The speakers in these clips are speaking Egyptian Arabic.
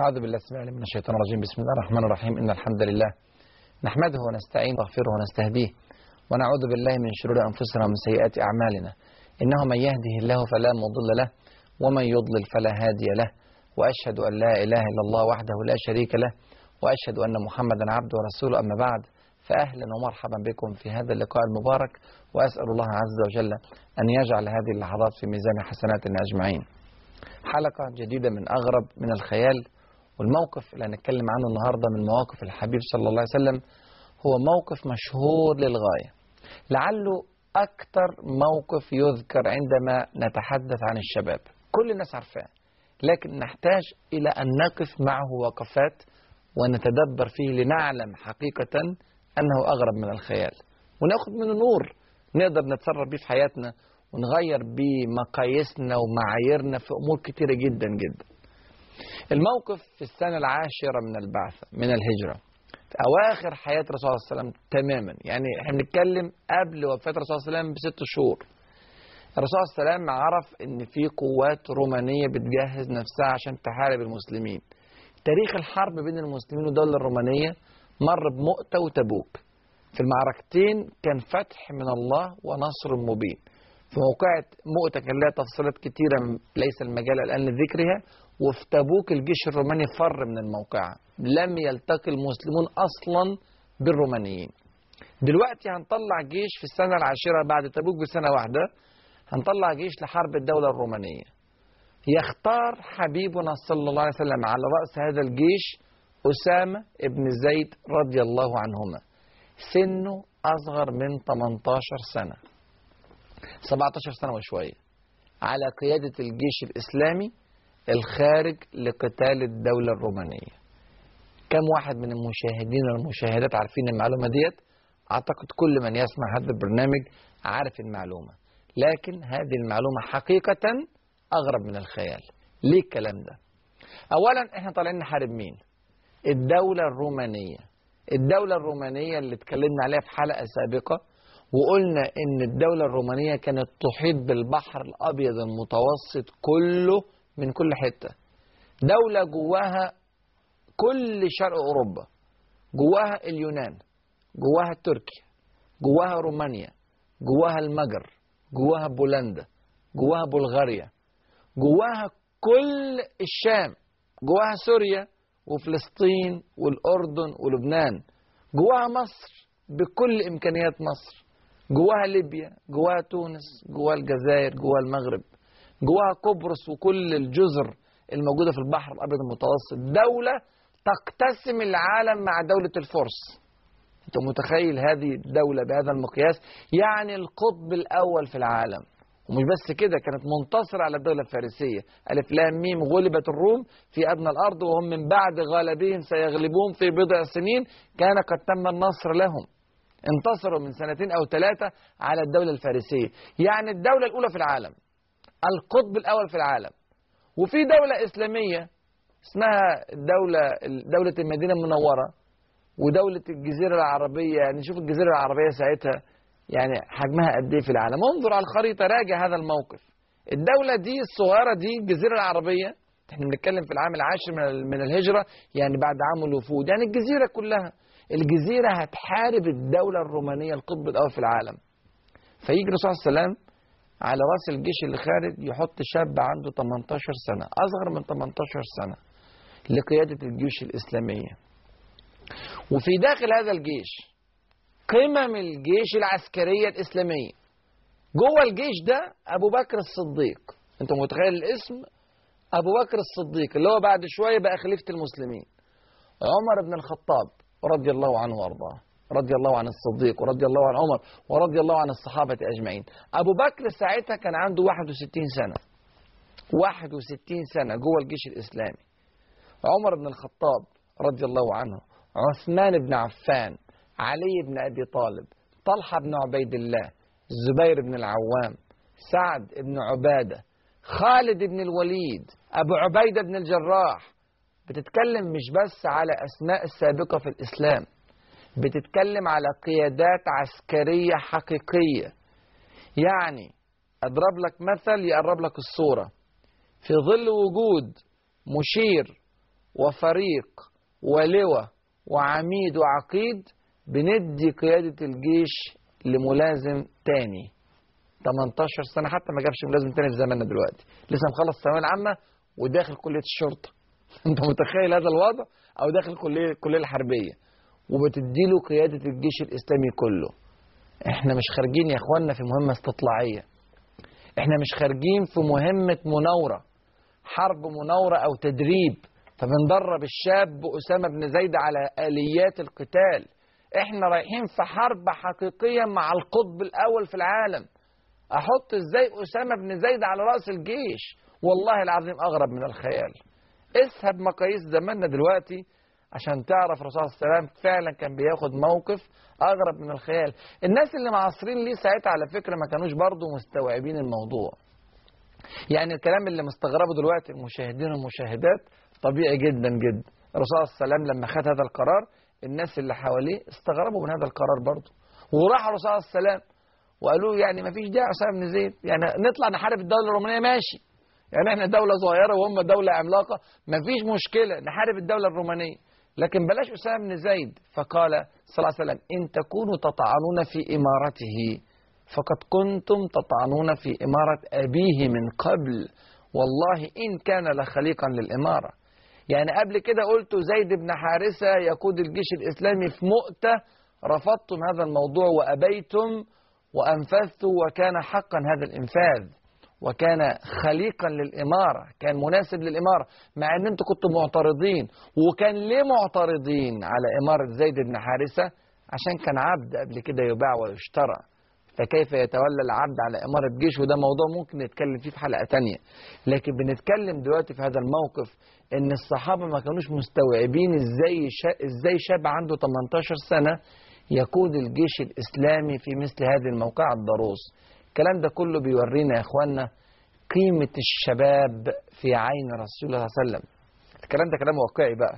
أعوذ بالله السميع العليم من الشيطان الرجيم بسم الله الرحمن الرحيم إن الحمد لله نحمده ونستعين ونغفره ونستهديه ونعوذ بالله من شرور أنفسنا ومن سيئات أعمالنا إنه من يهده الله فلا مضل له ومن يضلل فلا هادي له وأشهد أن لا إله إلا الله وحده لا شريك له وأشهد أن محمدا عبده ورسوله أما بعد فأهلا ومرحبا بكم في هذا اللقاء المبارك وأسأل الله عز وجل أن يجعل هذه اللحظات في ميزان حسناتنا أجمعين حلقة جديدة من أغرب من الخيال والموقف اللي هنتكلم عنه النهاردة من مواقف الحبيب صلى الله عليه وسلم هو موقف مشهور للغاية لعله أكثر موقف يذكر عندما نتحدث عن الشباب كل الناس عارفاه لكن نحتاج إلى أن نقف معه وقفات ونتدبر فيه لنعلم حقيقة أنه أغرب من الخيال وناخد منه نور نقدر نتصرف بيه في حياتنا ونغير بيه مقاييسنا ومعاييرنا في أمور كتيرة جدا جدا الموقف في السنة العاشرة من البعثة من الهجرة في أواخر حياة الرسول صلى الله عليه وسلم تماما يعني احنا بنتكلم قبل وفاة الرسول صلى الله عليه وسلم بست شهور الرسول صلى الله عليه وسلم عرف ان في قوات رومانية بتجهز نفسها عشان تحارب المسلمين تاريخ الحرب بين المسلمين والدولة الرومانية مر بمؤتة وتبوك في المعركتين كان فتح من الله ونصر مبين في موقعة مؤتة كان لها تفصيلات كتيرة ليس المجال الآن لذكرها وفي تبوك الجيش الروماني فر من الموقعة لم يلتقي المسلمون أصلا بالرومانيين دلوقتي هنطلع جيش في السنة العاشرة بعد تبوك بسنة واحدة هنطلع جيش لحرب الدولة الرومانية يختار حبيبنا صلى الله عليه وسلم على رأس هذا الجيش أسامة ابن زيد رضي الله عنهما سنه أصغر من 18 سنة 17 سنة وشوية على قيادة الجيش الإسلامي الخارج لقتال الدولة الرومانية كم واحد من المشاهدين والمشاهدات عارفين المعلومة ديت أعتقد كل من يسمع هذا البرنامج عارف المعلومة لكن هذه المعلومة حقيقة أغرب من الخيال ليه الكلام ده أولا احنا طالعين نحارب مين الدولة الرومانية الدولة الرومانية اللي اتكلمنا عليها في حلقة سابقة وقلنا ان الدولة الرومانية كانت تحيط بالبحر الابيض المتوسط كله من كل حتة دولة جواها كل شرق اوروبا جواها اليونان جواها تركيا جواها رومانيا جواها المجر جواها بولندا جواها بلغاريا جواها كل الشام جواها سوريا وفلسطين والأردن ولبنان جواها مصر بكل إمكانيات مصر جواها ليبيا جواها تونس جواها الجزائر جواها المغرب جواها قبرص وكل الجزر الموجودة في البحر الأبيض المتوسط دولة تقتسم العالم مع دولة الفرس أنت متخيل هذه الدولة بهذا المقياس يعني القطب الأول في العالم ومش بس كده كانت منتصرة على الدولة الفارسية ألف لام ميم غلبت الروم في أدنى الأرض وهم من بعد غالبهم سيغلبون في بضع سنين كان قد تم النصر لهم انتصروا من سنتين أو ثلاثة على الدولة الفارسية يعني الدولة الأولى في العالم القطب الأول في العالم وفي دولة إسلامية اسمها دولة دولة المدينة المنورة ودولة الجزيرة العربية يعني شوف الجزيرة العربية ساعتها يعني حجمها قد ايه في العالم انظر على الخريطة راجع هذا الموقف الدولة دي الصغيرة دي الجزيرة العربية احنا بنتكلم في العام العاشر من من الهجرة يعني بعد عام الوفود يعني الجزيرة كلها الجزيرة هتحارب الدولة الرومانية القطب الأول في العالم فيجي الرسول صلى الله عليه وسلم على راس الجيش اللي خارج يحط شاب عنده 18 سنة أصغر من 18 سنة لقيادة الجيوش الإسلامية وفي داخل هذا الجيش قمم الجيش العسكرية الإسلامية جوه الجيش ده أبو بكر الصديق أنت متخيل الاسم أبو بكر الصديق اللي هو بعد شوية بقى خليفة المسلمين عمر بن الخطاب رضي الله عنه وارضاه رضي الله عن الصديق ورضي الله عن عمر ورضي الله عن الصحابة أجمعين أبو بكر ساعتها كان عنده 61 سنة 61 سنة جوه الجيش الإسلامي عمر بن الخطاب رضي الله عنه عثمان بن عفان علي بن أبي طالب طلحة بن عبيد الله الزبير بن العوام سعد بن عبادة خالد بن الوليد أبو عبيدة بن الجراح بتتكلم مش بس على أسماء السابقة في الإسلام بتتكلم على قيادات عسكرية حقيقية يعني أضرب لك مثل يقرب لك الصورة في ظل وجود مشير وفريق ولواء وعميد وعقيد بندي قيادة الجيش لملازم تاني 18 سنة حتى ما جابش ملازم تاني في زماننا دلوقتي لسه مخلص الثانوية العامة وداخل كلية الشرطة انت متخيل هذا الوضع او داخل كلية الكلية الحربية وبتديله قيادة الجيش الإسلامي كله احنا مش خارجين يا اخوانا في مهمة استطلاعية احنا مش خارجين في مهمة مناورة حرب مناورة او تدريب فبندرب الشاب أسامة بن زيد على آليات القتال احنا رايحين في حرب حقيقية مع القطب الأول في العالم أحط ازاي أسامة بن زيد على رأس الجيش والله العظيم أغرب من الخيال اسهب مقاييس زماننا دلوقتي عشان تعرف الرسول صلى الله عليه وسلم فعلا كان بياخد موقف أغرب من الخيال الناس اللي معاصرين ليه ساعتها على فكرة ما كانوش برضو مستوعبين الموضوع يعني الكلام اللي مستغربه دلوقتي المشاهدين والمشاهدات طبيعي جدا جدا الرسول صلى الله عليه وسلم لما خد هذا القرار الناس اللي حواليه استغربوا من هذا القرار برضه وراح الرسول صلى الله عليه وسلم وقالوا يعني ما فيش داعي اسامه بن زيد يعني نطلع نحارب الدوله الرومانيه ماشي يعني احنا دوله صغيره وهم دوله عملاقه ما فيش مشكله نحارب الدوله الرومانيه لكن بلاش اسامه بن زيد فقال صلى الله عليه وسلم ان تكونوا تطعنون في امارته فقد كنتم تطعنون في اماره ابيه من قبل والله ان كان لخليقا للاماره يعني قبل كده قلت زيد بن حارثة يقود الجيش الإسلامي في مؤتة رفضتم هذا الموضوع وأبيتم وأنفذتوا وكان حقا هذا الإنفاذ وكان خليقا للإمارة كان مناسب للإمارة مع أن أنتم كنتم معترضين وكان ليه معترضين على إمارة زيد بن حارثة عشان كان عبد قبل كده يباع ويشترى فكيف يتولى العبد على إمارة جيش وده موضوع ممكن نتكلم فيه في حلقة تانية لكن بنتكلم دلوقتي في هذا الموقف ان الصحابة ما كانوش مستوعبين ازاي شا... ازاي شاب عنده 18 سنة يقود الجيش الإسلامي في مثل هذه الموقعة الضروس الكلام ده كله بيورينا يا إخوانا قيمة الشباب في عين رسول الله صلى الله عليه وسلم الكلام ده كلام واقعي بقى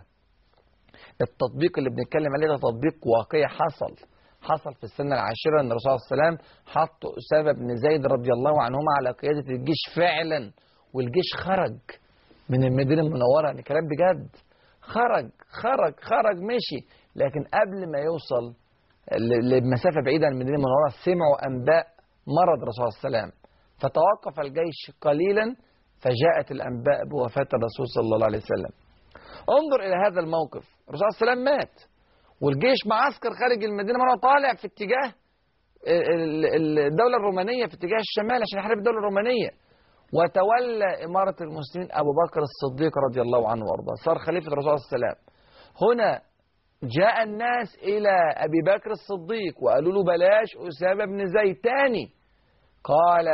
التطبيق اللي بنتكلم عليه ده تطبيق واقعي حصل حصل في السنة العاشرة أن الرسول صلى الله عليه وسلم حط أسامة بن زيد رضي الله عنهما على قيادة الجيش فعلا والجيش خرج من المدينة المنورة يعني كلام بجد خرج خرج خرج مشي لكن قبل ما يوصل لمسافة بعيدة عن المدينة المنورة سمعوا أنباء مرض الرسول صلى الله عليه وسلم فتوقف الجيش قليلا فجاءت الأنباء بوفاة الرسول صلى الله عليه وسلم انظر إلى هذا الموقف الرسول صلى الله عليه وسلم مات والجيش معسكر خارج المدينة مرة طالع في اتجاه الدولة الرومانية في اتجاه الشمال عشان يحارب الدولة الرومانية وتولى إمارة المسلمين أبو بكر الصديق رضي الله عنه وارضاه صار خليفة الرسول صلى الله عليه وسلم هنا جاء الناس إلى أبي بكر الصديق وقالوا له بلاش أسامة بن زيد تاني قال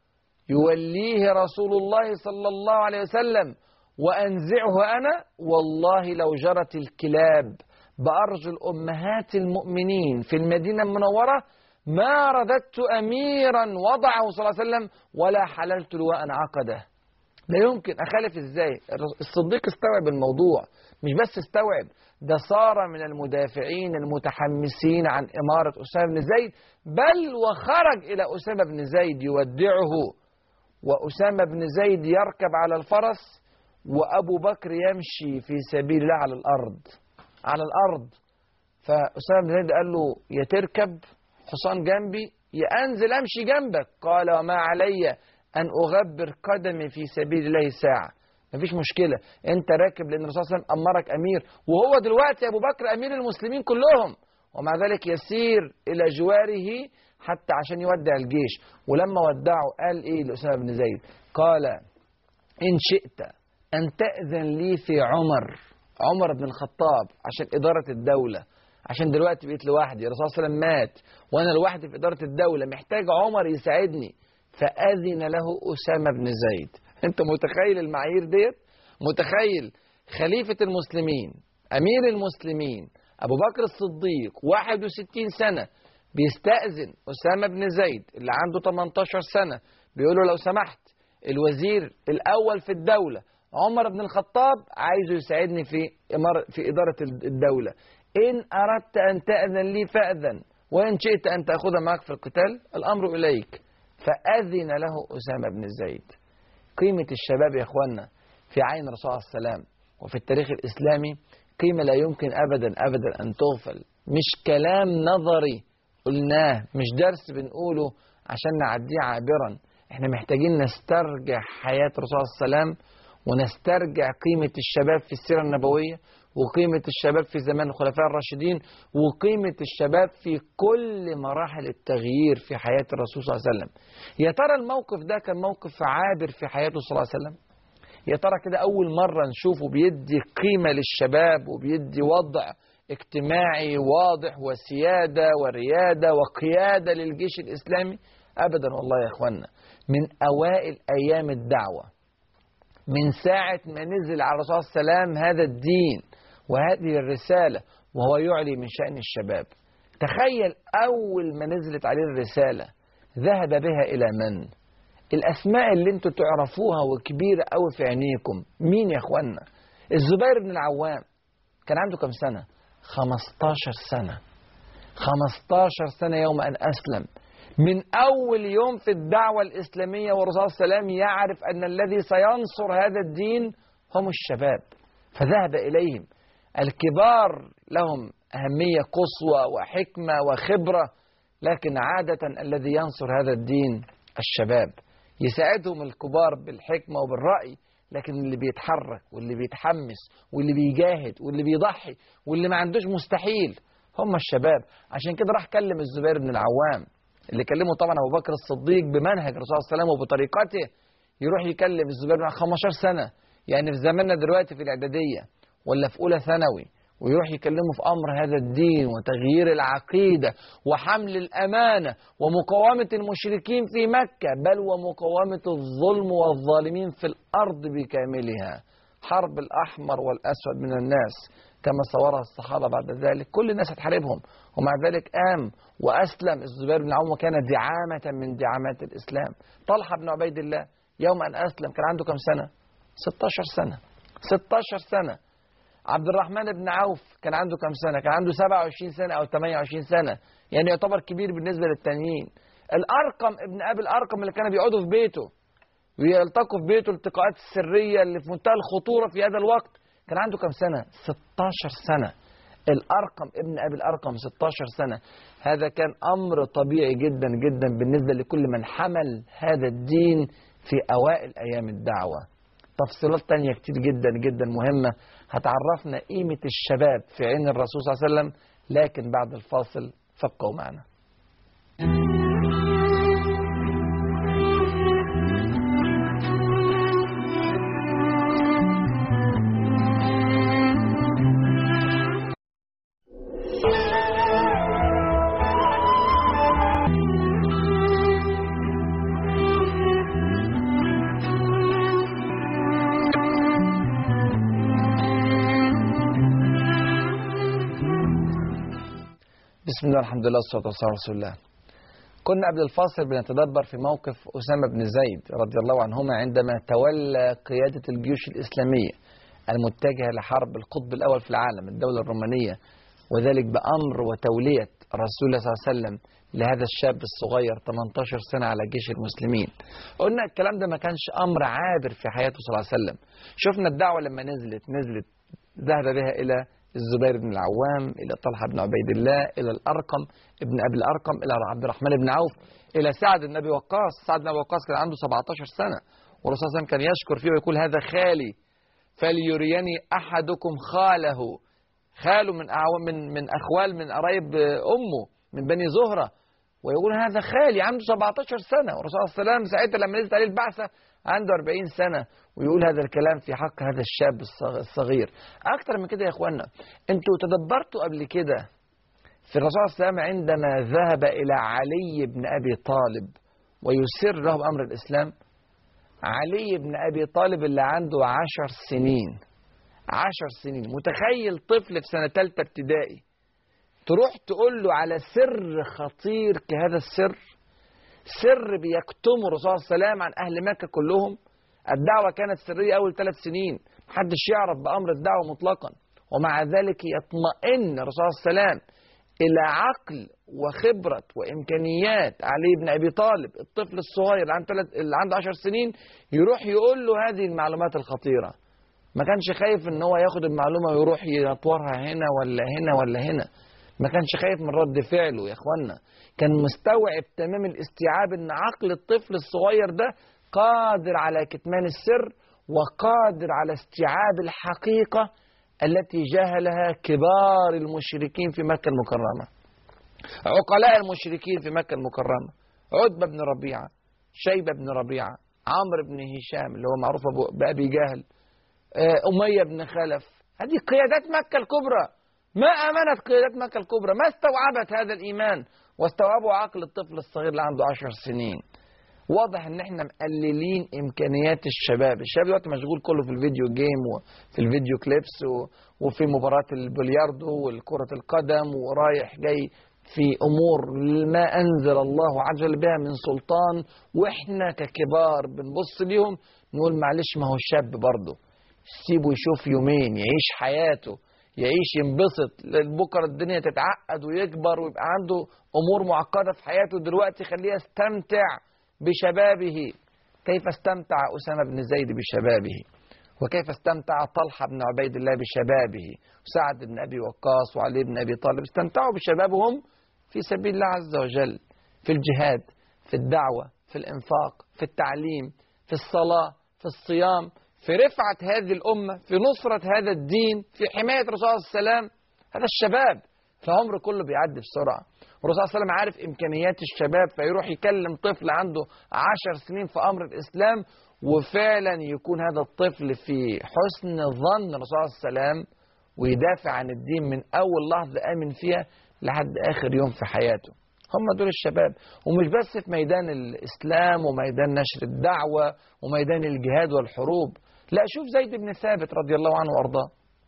يوليه رسول الله صلى الله عليه وسلم وأنزعه أنا والله لو جرت الكلاب بأرجل أمهات المؤمنين في المدينة المنورة ما رددت أميرا وضعه صلى الله عليه وسلم ولا حللت لواء عقده لا يمكن أخالف إزاي الصديق استوعب الموضوع مش بس استوعب ده صار من المدافعين المتحمسين عن إمارة أسامة بن زيد بل وخرج إلى أسامة بن زيد يودعه وأسامة بن زيد يركب على الفرس وأبو بكر يمشي في سبيل الله على الأرض على الأرض فأسامة بن زيد قال له يا تركب حصان جنبي يا أنزل أمشي جنبك قال وما علي أن أغبر قدمي في سبيل الله ساعة مفيش مشكلة أنت راكب لأن الرسول صلى الله عليه وسلم أمرك أمير وهو دلوقتي أبو بكر أمير المسلمين كلهم ومع ذلك يسير إلى جواره حتى عشان يودع الجيش ولما ودعه قال إيه لأسامة بن زيد قال إن شئت أن تأذن لي في عمر عمر بن الخطاب عشان إدارة الدولة عشان دلوقتي بقيت لوحدي الرسول صلى الله عليه وسلم مات وأنا لوحدي في إدارة الدولة محتاج عمر يساعدني فأذن له أسامة بن زيد أنت متخيل المعايير ديت متخيل خليفة المسلمين أمير المسلمين أبو بكر الصديق 61 سنة بيستأذن أسامة بن زيد اللي عنده 18 سنة بيقول له لو سمحت الوزير الأول في الدولة عمر بن الخطاب عايزه يساعدني في إمارة في إدارة الدولة إن أردت أن تأذن لي فأذن وإن شئت أن تأخذ معك في القتال الأمر إليك فأذن له أسامة بن زيد قيمة الشباب يا إخوانا في عين الرسول صلى الله عليه وسلم وفي التاريخ الإسلامي قيمة لا يمكن أبدا أبدا أن تغفل مش كلام نظري قلناه مش درس بنقوله عشان نعديه عابرا احنا محتاجين نسترجع حياة الرسول صلى الله عليه وسلم ونسترجع قيمة الشباب في السيرة النبوية وقيمة الشباب في زمان الخلفاء الراشدين وقيمة الشباب في كل مراحل التغيير في حياة الرسول صلى الله عليه وسلم يا ترى الموقف ده كان موقف عابر في حياته صلى الله عليه وسلم يا ترى كده أول مرة نشوفه بيدي قيمة للشباب وبيدي وضع اجتماعي واضح وسيادة وريادة وقيادة للجيش الإسلامي أبدا والله يا إخوانا من أوائل أيام الدعوة من ساعة ما نزل على الرسول صلى الله عليه وسلم هذا الدين وهذه الرسالة وهو يعلي من شأن الشباب تخيل أول ما نزلت عليه الرسالة ذهب بها إلى من؟ الأسماء اللي انتوا تعرفوها وكبيرة أوي في عينيكم مين يا إخوانا؟ الزبير بن العوام كان عنده كم سنة؟ 15 سنة 15 سنة يوم أن أسلم من أول يوم في الدعوة الإسلامية والرسول صلى الله عليه وسلم يعرف أن الذي سينصر هذا الدين هم الشباب فذهب إليهم الكبار لهم أهمية قصوى وحكمة وخبرة لكن عادة الذي ينصر هذا الدين الشباب يساعدهم الكبار بالحكمة وبالرأي لكن اللي بيتحرك واللي بيتحمس واللي بيجاهد واللي بيضحي واللي ما عندوش مستحيل هم الشباب عشان كده راح كلم الزبير بن العوام اللي كلمه طبعا ابو بكر الصديق بمنهج الرسول صلى الله عليه وسلم وبطريقته يروح يكلم الزبير بن 15 سنه يعني في زماننا دلوقتي في الاعداديه ولا في اولى ثانوي ويروح يكلمه في امر هذا الدين وتغيير العقيده وحمل الامانه ومقاومه المشركين في مكه بل ومقاومه الظلم والظالمين في الارض بكاملها حرب الاحمر والاسود من الناس كما صورها الصحابه بعد ذلك كل الناس هتحاربهم ومع ذلك قام واسلم الزبير بن العوام وكان دعامه من دعامات الاسلام طلحه بن عبيد الله يوم ان اسلم كان عنده كم سنه 16 سنه 16 سنه عبد الرحمن بن عوف كان عنده كم سنة كان عنده 27 سنة أو 28 سنة يعني يعتبر كبير بالنسبة للتانيين الأرقم ابن أبي الأرقم اللي كانوا بيقعدوا في بيته ويلتقوا في بيته الالتقاءات السرية اللي في منتهى الخطورة في هذا الوقت كان عنده كم سنة 16 سنة الأرقم ابن أبي الأرقم 16 سنة هذا كان أمر طبيعي جدا جدا بالنسبة لكل من حمل هذا الدين في أوائل أيام الدعوة تفصيلات تانية كتير جدا جدا مهمة هتعرفنا قيمة الشباب في عين الرسول صلى الله عليه وسلم لكن بعد الفاصل فابقوا معنا بسم الله الحمد لله والصلاة والسلام على رسول الله كنا قبل الفاصل بنتدبر في موقف أسامة بن زيد رضي الله عنهما عندما تولى قيادة الجيوش الإسلامية المتجهة لحرب القطب الأول في العالم الدولة الرومانية وذلك بأمر وتولية رسول الله صلى الله عليه وسلم لهذا الشاب الصغير 18 سنة على جيش المسلمين قلنا الكلام ده ما كانش أمر عابر في حياته صلى الله عليه وسلم شفنا الدعوة لما نزلت نزلت ذهب بها إلى الزبير بن العوام إلى طلحة بن عبيد الله إلى الأرقم ابن أبي الأرقم إلى عبد الرحمن بن عوف إلى سعد بن أبي وقاص سعد بن أبي وقاص كان عنده 17 سنة والرسول صلى الله عليه وسلم كان يشكر فيه ويقول هذا خالي فليريني أحدكم خاله خاله من أعوام من من أخوال من قرايب أمه من بني زهرة ويقول هذا خالي عنده 17 سنة والرسول صلى الله عليه وسلم ساعتها لما نزلت عليه البعثة عنده 40 سنة ويقول هذا الكلام في حق هذا الشاب الصغير أكتر من كده يا إخوانا أنتوا تدبرتوا قبل كده في الرسول صلى الله عليه وسلم عندما ذهب إلى علي بن أبي طالب ويسر له بأمر الإسلام علي بن أبي طالب اللي عنده عشر سنين عشر سنين متخيل طفل في سنة ثالثة ابتدائي تروح تقول له على سر خطير كهذا السر سر بيكتمه الرسول صلى الله عليه وسلم عن أهل مكة كلهم الدعوة كانت سرية أول ثلاث سنين محدش يعرف بأمر الدعوة مطلقا ومع ذلك يطمئن الرسول صلى الله عليه وسلم إلى عقل وخبرة وإمكانيات علي بن أبي طالب الطفل الصغير اللي عنده, اللي عنده عشر سنين يروح يقول له هذه المعلومات الخطيرة ما كانش خايف ان هو ياخد المعلومه ويروح يطورها هنا ولا هنا ولا هنا ما كانش خايف من رد فعله يا اخوانا كان مستوعب تمام الاستيعاب ان عقل الطفل الصغير ده قادر على كتمان السر وقادر على استيعاب الحقيقه التي جهلها كبار المشركين في مكه المكرمه عقلاء المشركين في مكه المكرمه عتبه بن ربيعه شيبه بن ربيعه عمرو بن هشام اللي هو معروف أبو- بأبي جهل آه، أمية بن خلف هذه قيادات مكة الكبرى ما آمنت قيادات مكة الكبرى ما استوعبت هذا الإيمان واستوعبوا عقل الطفل الصغير اللي عنده عشر سنين واضح ان احنا مقللين امكانيات الشباب الشباب دلوقتي مشغول كله في الفيديو جيم وفي الفيديو كليبس و- وفي مباراة البلياردو والكرة القدم ورايح جاي في امور ما انزل الله عز وجل بها من سلطان واحنا ككبار بنبص ليهم نقول معلش ما هو الشاب برضه سيبه يشوف يومين يعيش حياته يعيش ينبسط بكره الدنيا تتعقد ويكبر ويبقى عنده امور معقده في حياته دلوقتي خليه يستمتع بشبابه كيف استمتع اسامه بن زيد بشبابه وكيف استمتع طلحه بن عبيد الله بشبابه وسعد بن ابي وقاص وعلي بن ابي طالب استمتعوا بشبابهم في سبيل الله عز وجل في الجهاد في الدعوه في الانفاق في التعليم في الصلاه في الصيام في رفعه هذه الامه في نصره هذا الدين في حمايه الرسول صلى الله عليه وسلم هذا الشباب العمر كله بيعدي بسرعه والرسول صلى الله عليه وسلم عارف امكانيات الشباب فيروح يكلم طفل عنده عشر سنين في امر الاسلام وفعلا يكون هذا الطفل في حسن ظن الرسول صلى الله عليه وسلم ويدافع عن الدين من اول لحظه امن فيها لحد اخر يوم في حياته هم دول الشباب ومش بس في ميدان الاسلام وميدان نشر الدعوه وميدان الجهاد والحروب لا شوف زيد بن ثابت رضي الله عنه وارضاه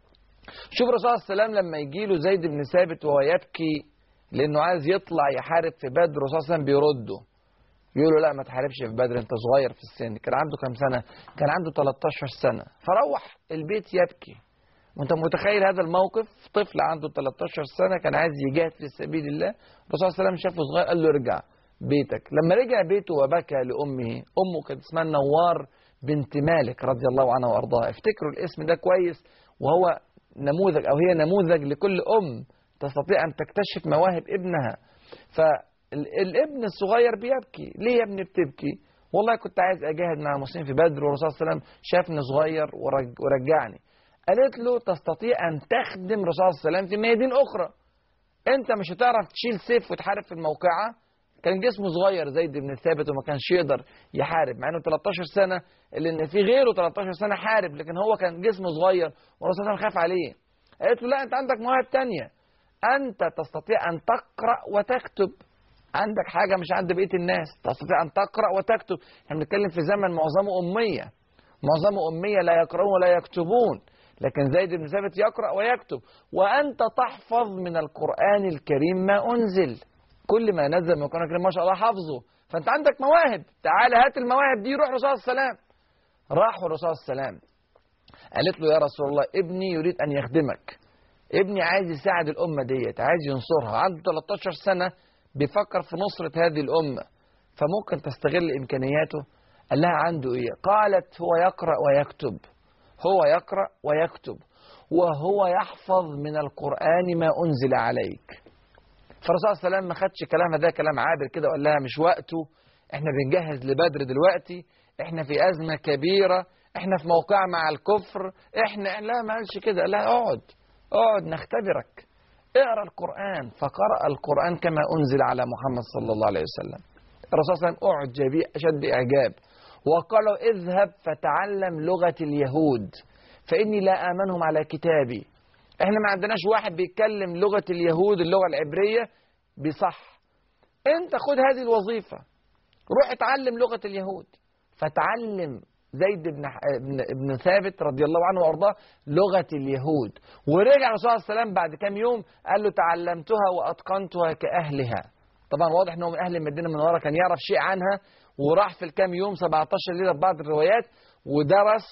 شوف الرسول صلى الله عليه وسلم لما يجي له زيد بن ثابت وهو يبكي لانه عايز يطلع يحارب في بدر الرسول صلى الله عليه وسلم بيرده يقول له لا ما تحاربش في بدر انت صغير في السن كان عنده كام سنه كان عنده 13 سنه فروح البيت يبكي وانت متخيل هذا الموقف طفل عنده 13 سنه كان عايز يجاهد في سبيل الله الرسول صلى الله عليه وسلم شافه صغير قال له ارجع بيتك لما رجع بيته وبكى لامه امه كانت اسمها النوار بنت مالك رضي الله عنها وارضاها افتكروا الاسم ده كويس وهو نموذج او هي نموذج لكل ام تستطيع ان تكتشف مواهب ابنها فالابن الصغير بيبكي ليه يا ابني بتبكي والله كنت عايز اجاهد مع المسلمين في بدر والرسول صلى الله عليه وسلم شافني صغير ورج ورجعني قالت له تستطيع ان تخدم الرسول صلى الله عليه وسلم في ميادين اخرى انت مش هتعرف تشيل سيف وتحارب في الموقعه كان جسمه صغير زيد بن ثابت وما كانش يقدر يحارب مع انه 13 سنه لان في غيره 13 سنه حارب لكن هو كان جسمه صغير والرسول صلى الله عليه وسلم خاف عليه قالت له لا انت عندك مواهب تانية انت تستطيع ان تقرا وتكتب عندك حاجه مش عند بقيه الناس تستطيع ان تقرا وتكتب احنا بنتكلم في زمن معظمه اميه معظمه اميه لا يقرؤون ولا يكتبون لكن زيد بن ثابت يقرا ويكتب وانت تحفظ من القران الكريم ما انزل كل ما نزل من القران الكريم ما شاء الله حافظه فانت عندك مواهب تعال هات المواهب دي روح الرسول صلى الله عليه وسلم راحوا الرسول صلى الله عليه وسلم قالت له يا رسول الله ابني يريد ان يخدمك ابني عايز يساعد الامه ديت عايز ينصرها عنده 13 سنه بيفكر في نصره هذه الامه فممكن تستغل امكانياته قال لها عنده ايه قالت هو يقرا ويكتب هو يقرا ويكتب وهو يحفظ من القران ما انزل عليك فالرسول صلى الله عليه وسلم ما خدش كلامها ده كلام عابر كده وقال لها مش وقته احنا بنجهز لبدر دلوقتي احنا في ازمه كبيره احنا في موقع مع الكفر احنا لا ما قالش كده قال لها اقعد اقعد نختبرك اقرا القران فقرا القران كما انزل على محمد صلى الله عليه وسلم الرسول صلى الله عليه وسلم اعجب اشد اعجاب وقال له اذهب فتعلم لغه اليهود فاني لا امنهم على كتابي احنا ما عندناش واحد بيتكلم لغه اليهود اللغه العبريه بصح انت خد هذه الوظيفه روح اتعلم لغه اليهود فتعلم زيد بن بن, بن ثابت رضي الله عنه وارضاه لغه اليهود ورجع الرسول صلى الله عليه وسلم بعد كام يوم قال له تعلمتها واتقنتها كاهلها طبعا واضح انه من اهل المدينه المنوره كان يعرف شيء عنها وراح في الكام يوم 17 ليله في بعض الروايات ودرس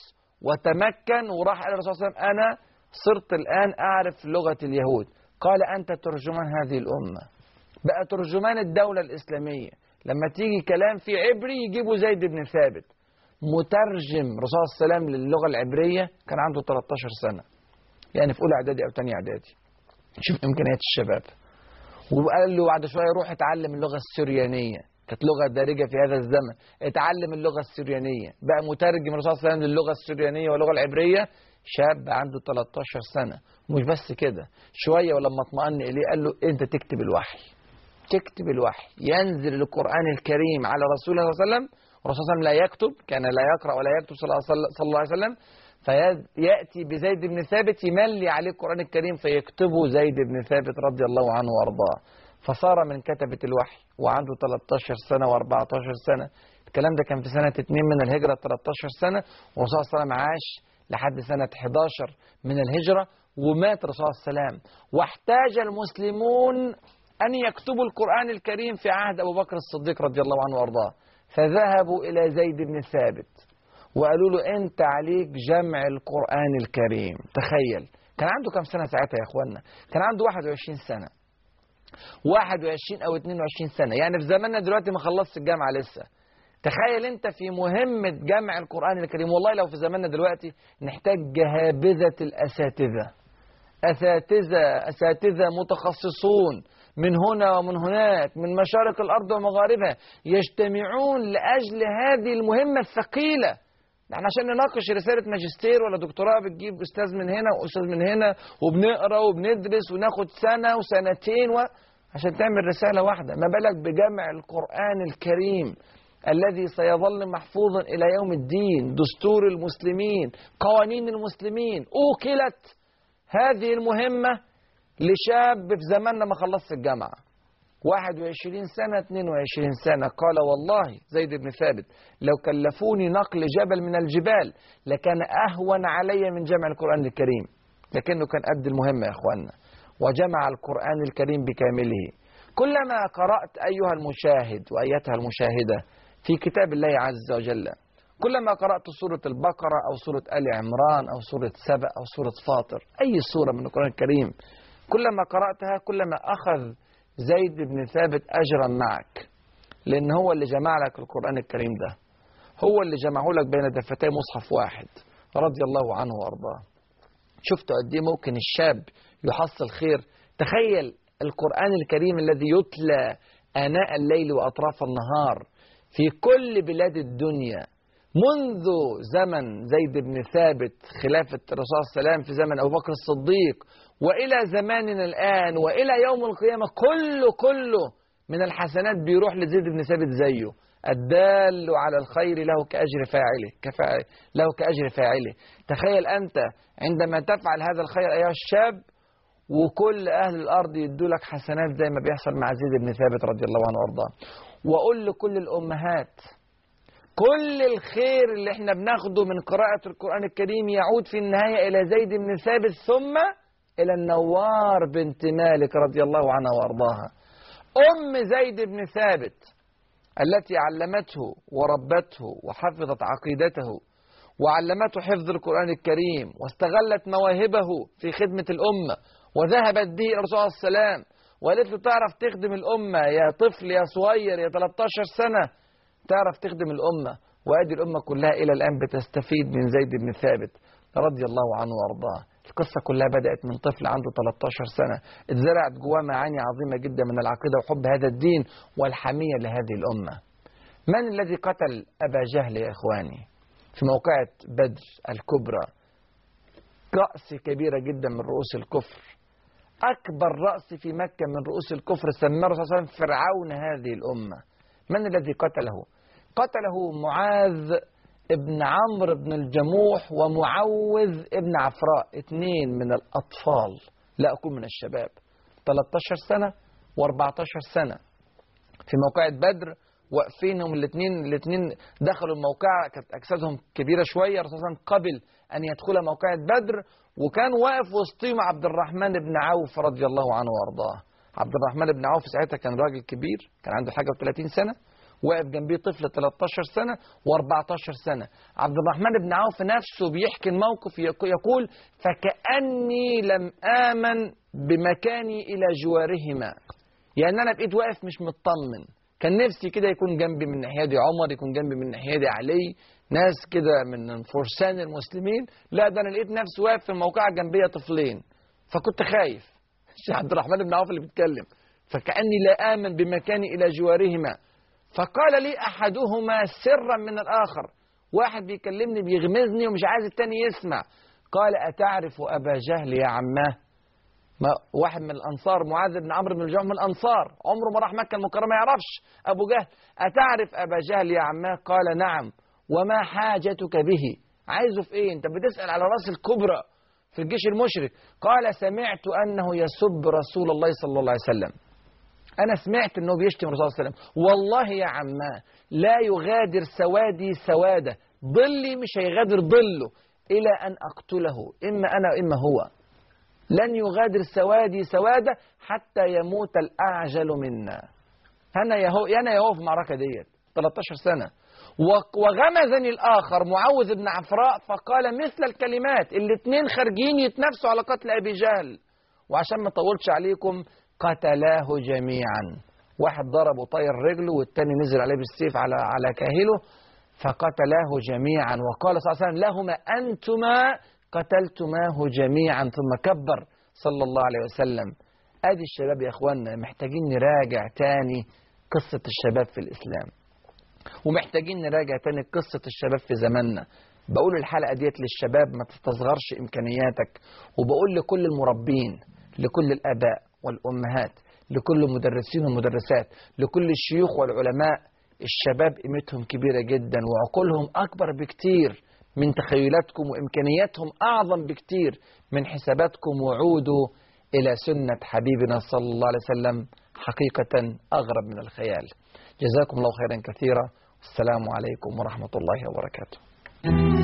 وتمكن وراح قال الرسول صلى الله عليه وسلم انا صرت الان اعرف لغه اليهود قال انت ترجمان هذه الامه بقى ترجمان الدوله الاسلاميه لما تيجي كلام في عبري يجيبوا زيد بن ثابت مترجم رسول الله السلام للغة العبرية كان عنده 13 سنة يعني في أولى إعدادي أو تانية إعدادي شوف إمكانيات الشباب وقال له بعد شوية روح اتعلم اللغة السريانية كانت لغة دارجة في هذا الزمن اتعلم اللغة السريانية بقى مترجم الرسول صلى الله عليه وسلم للغة السريانية واللغة العبرية شاب عنده 13 سنة مش بس كده شوية ولما اطمأن إليه قال له أنت تكتب الوحي تكتب الوحي ينزل القرآن الكريم على رسول الله صلى الله عليه وسلم الرسول صلى الله عليه وسلم لا يكتب كان لا يقرأ ولا يكتب صلى الله- صلى صلى الله عليه وسلم فيأتي بزيد بن ثابت يملي عليه القرآن الكريم فيكتبه زيد بن ثابت رضي الله عنه وأرضاه فصار من كتبة الوحي وعنده 13 سنة و14 سنة الكلام ده كان في سنة 2 من الهجرة 13 سنة والرسول صلى الله عليه وسلم عاش لحد سنة 11 من الهجرة ومات الرسول صلى الله عليه وسلم واحتاج المسلمون أن يكتبوا القرآن الكريم في عهد أبو بكر الصديق رضي الله عنه وأرضاه فذهبوا إلى زيد بن ثابت وقالوا له أنت عليك جمع القرآن الكريم تخيل كان عنده كم سنة ساعتها يا إخوانا كان عنده 21 سنة 21 أو 22 سنة يعني في زماننا دلوقتي ما خلصت الجامعة لسه تخيل انت في مهمة جمع القرآن الكريم والله لو في زماننا دلوقتي نحتاج جهابذة الأساتذة أساتذة أساتذة متخصصون من هنا ومن هناك من مشارق الأرض ومغاربها يجتمعون لأجل هذه المهمة الثقيلة احنا عشان نناقش رسالة ماجستير ولا دكتوراه بتجيب أستاذ من هنا وأستاذ من هنا وبنقرا وبندرس وناخد سنة وسنتين و... عشان تعمل رسالة واحدة ما بالك بجمع القرآن الكريم الذي سيظل محفوظا إلى يوم الدين دستور المسلمين قوانين المسلمين أوكلت هذه المهمة لشاب في زماننا ما خلصش الجامعة 21 سنة 22 سنة قال والله زيد بن ثابت لو كلفوني نقل جبل من الجبال لكان أهون علي من جمع القرآن الكريم لكنه كان قد المهمة يا أخوانا وجمع القرآن الكريم بكامله كلما قرأت أيها المشاهد وأيتها المشاهدة في كتاب الله عز وجل كلما قرأت سورة البقرة أو سورة آل عمران أو سورة سبأ أو سورة فاطر أي سورة من القرآن الكريم كلما قرأتها كلما أخذ زيد بن ثابت أجرا معك لأن هو اللي جمع لك القرآن الكريم ده هو اللي جمعه لك بين دفتي مصحف واحد رضي الله عنه وأرضاه شفتوا قد ايه ممكن الشاب يحصل خير تخيل القرآن الكريم الذي يتلى آناء الليل وأطراف النهار في كل بلاد الدنيا منذ زمن زيد بن ثابت خلافة الرسول صلى الله عليه وسلم في زمن أبو بكر الصديق وإلى زماننا الآن وإلى يوم القيامة كله كله من الحسنات بيروح لزيد بن ثابت زيه الدال على الخير له كأجر فاعله كفاعل له كأجر فاعله تخيل أنت عندما تفعل هذا الخير أيها الشاب وكل أهل الأرض يدوا لك حسنات زي ما بيحصل مع زيد بن ثابت رضي الله عنه وأرضاه وأقول لكل الأمهات كل الخير اللي احنا بناخده من قراءة القرآن الكريم يعود في النهاية إلى زيد بن ثابت ثم إلى النوار بنت مالك رضي الله عنها وأرضاها أم زيد بن ثابت التي علمته وربته وحفظت عقيدته وعلمته حفظ القرآن الكريم واستغلت مواهبه في خدمة الأمة وذهبت به إلى الرسول صلى الله عليه وسلم وقالت له تعرف تخدم الأمة يا طفل يا صغير يا 13 سنة تعرف تخدم الأمة وأدي الأمة كلها إلى الآن بتستفيد من زيد بن ثابت رضي الله عنه وأرضاه القصة كلها بدأت من طفل عنده 13 سنة اتزرعت جواه معاني عظيمة جدا من العقيدة وحب هذا الدين والحمية لهذه الأمة من الذي قتل أبا جهل يا إخواني في موقعة بدر الكبرى رأس كبيرة جدا من رؤوس الكفر أكبر رأس في مكة من رؤوس الكفر سماه الرسول صلى الله عليه وسلم فرعون هذه الأمة من الذي قتله قتله معاذ ابن عمرو بن الجموح ومعوذ ابن عفراء اثنين من الأطفال لا أكون من الشباب 13 سنة و14 سنة في موقعة بدر واقفينهم الاثنين الاثنين دخلوا الموقعة كانت أجسادهم كبيرة شوية الرسول صلى الله عليه وسلم قبل أن يدخل موقعة بدر وكان واقف وسطهم عبد الرحمن بن عوف رضي الله عنه وأرضاه عبد الرحمن بن عوف ساعتها كان راجل كبير كان عنده حاجة و30 سنة واقف جنبيه طفل 13 سنة و14 سنة عبد الرحمن بن عوف نفسه بيحكي الموقف يقول فكأني لم آمن بمكاني إلى جوارهما يعني أنا بقيت واقف مش مطمن كان نفسي كده يكون جنبي من ناحية دي عمر يكون جنبي من ناحية دي علي ناس كده من فرسان المسلمين لا ده انا لقيت نفسي واقف في الموقع جنبية طفلين فكنت خايف الشيخ عبد الرحمن بن عوف اللي بيتكلم فكأني لا آمن بمكاني إلى جوارهما فقال لي أحدهما سرا من الآخر واحد بيكلمني بيغمزني ومش عايز التاني يسمع قال أتعرف أبا جهل يا عماه ما واحد من الأنصار معاذ بن عمرو بن الجمح من الأنصار عمره ما راح مكة المكرمة ما يعرفش أبو جهل أتعرف أبا جهل يا عماه قال نعم وما حاجتك به عايزه في إيه أنت بتسأل على رأس الكبرى في الجيش المشرك قال سمعت أنه يسب رسول الله صلى الله عليه وسلم أنا سمعت أنه بيشتم الرسول صلى الله عليه وسلم والله يا عماه لا يغادر سوادي سوادة ظلي مش هيغادر ظله إلى أن أقتله إما أنا وإما هو لن يغادر سوادي سوادة حتى يموت الأعجل منا أنا يهو أنا يهو في المعركة ديت 13 سنة وغمزني الآخر معوذ بن عفراء فقال مثل الكلمات الاثنين خارجين يتنافسوا على قتل أبي جهل وعشان ما طولش عليكم قتلاه جميعا واحد ضربه طير رجله والتاني نزل عليه بالسيف على على كاهله فقتلاه جميعا وقال صلى الله عليه وسلم لهما أنتما قتلتماه جميعا ثم كبر صلى الله عليه وسلم ادي الشباب يا اخوانا محتاجين نراجع تاني قصة الشباب في الإسلام ومحتاجين نراجع تاني قصة الشباب في زماننا بقول الحلقة ديت للشباب ما تستصغرش إمكانياتك وبقول لكل المربين لكل الآباء والأمهات لكل المدرسين والمدرسات لكل الشيوخ والعلماء الشباب قيمتهم كبيرة جدا وعقولهم أكبر بكتير من تخيلاتكم وإمكانياتهم أعظم بكتير من حساباتكم وعودوا إلى سنة حبيبنا صلى الله عليه وسلم حقيقة أغرب من الخيال جزاكم الله خيرا كثيرا والسلام عليكم ورحمة الله وبركاته